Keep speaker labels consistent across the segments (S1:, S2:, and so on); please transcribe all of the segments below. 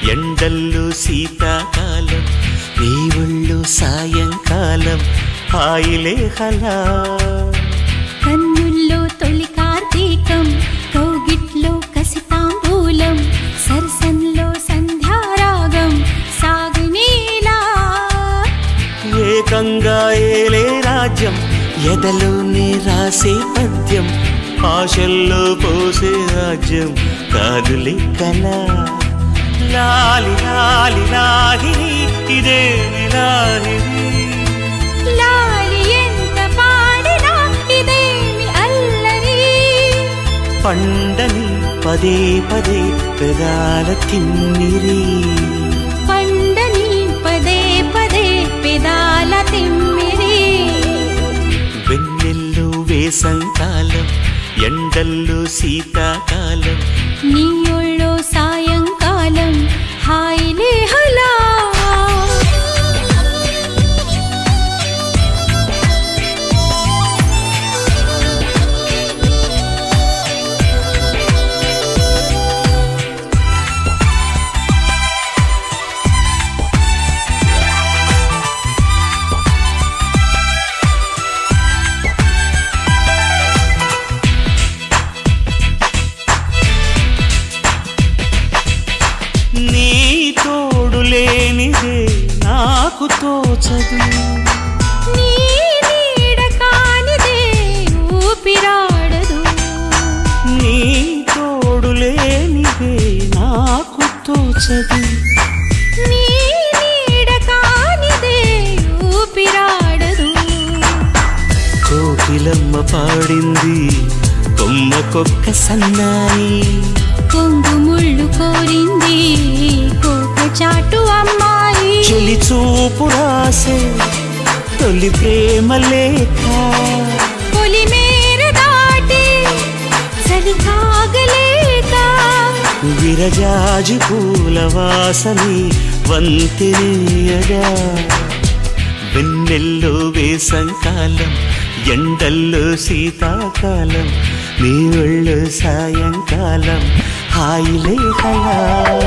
S1: ఎండల్లో శీతాకాలం నీ ఒళ్ళు సాయంకాలం హాయిలే హలా
S2: కన్నుల్లో తొలి కార్తీకం కౌగిట్లో కసితాంబూలం సరసంలో సంధ్యారాగం సాగునీలా
S1: ఏకంగా ఏలే రాజ్యం ఎదలోనే రాసే పద్యం ఆశల్లో పోసే రాజ్యం కాదులే కల లాలి లాలి లాహిరి ఇదేమి లాహిరి
S2: లాలి ఎంత పాడినా ఇదేమి అల్లరి
S1: పండని పదే పదే పెదాల తిమ్మిరి
S2: పండని పదే పదే పెదాల తిమ్మిరి
S1: వెన్నెల్లో వేసంకాలం ఎండల్లో శీతాకాలం
S2: నీ ఒళ్ళో సాయంకాలం హాయిలే హలా
S1: నీ తోడు లేనిదే నాకు తోచదు
S2: నీ నీడ కానిదే ఊపిరాడదు
S1: నీ తోడు లేనిదే నాకు తోచదు
S2: నీ నీడ కానిదే ఊపిరాడదు
S1: కోకిలమ్మ పాడింది కొమ్మకొక్క సన్నాయి
S2: కొంగు ముళ్ళు కోరింది కోక చాటు అమ్మాయి
S1: చెలి చూపు రాసే తొలి ప్రేమ లేఖ
S2: పొలి మేర దాటి చలి కాగలేక
S1: విరజాజి పూల వాసని వంతినియగా వెన్నెల్లో వేసంకాలం ఎండల్లో శీతాకాలం నీ ఒళ్ళు సాయంకాలం హాయిలే హలా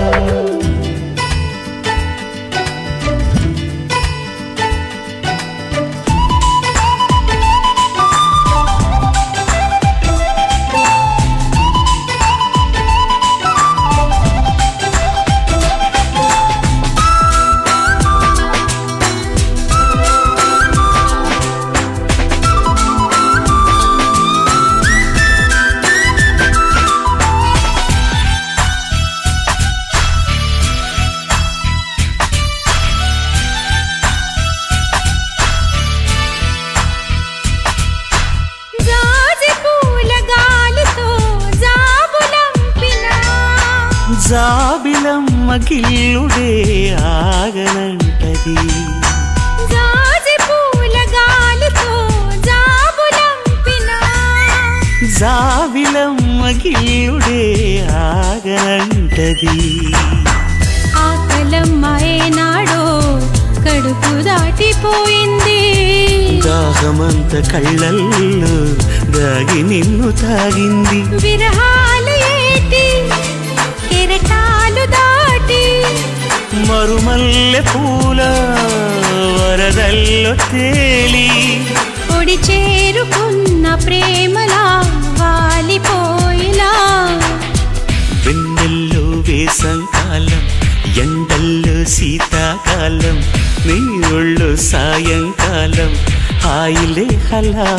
S2: జాజి పూల గాలితో జాబులంపినా
S1: జాబిలమ్మ గిల్లుడే ఆగనంటది
S2: జాజి పూల గాలితో జాబులంపినా
S1: జాబిలమ్మ గిల్లుడే ఆగనంటది
S2: ఆకలమ్మ ఏనాడో కడుపు దాటిపోయింది
S1: దాహమంత కళ్ళల్లో దాగి నిన్ను తాగింది
S2: విరహాలు ఏటి కెరటాలు దాటి
S1: మరుమల్లె పూల వరదల్లో తేలి
S2: ఒడి చేరుకున్న ప్రేమలా వాలిపోయిలా
S1: వెన్నెల్లో వేసంకాలం ఎండల్లో శీతాకాలం నీ ఒళ్ళు సాయంకాలం హాయిలే హలా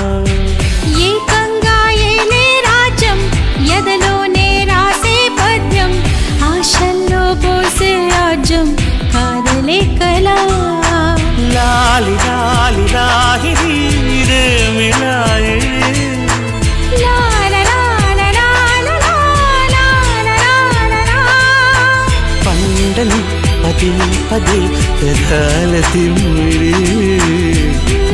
S2: ఏకంగా ఏలే రాజ్యం ఎదలోనే రాసే పద్యం ఆశల్లో పోసే రాజ్యం కాదలే కలా
S1: లాలి లాలి లాహిరి ఇదేమి లాహిరి
S2: లా లా లా లా లా లా లా లా లా లా లా.
S1: పండని పదే పదే పెదాల తిమ్మిరి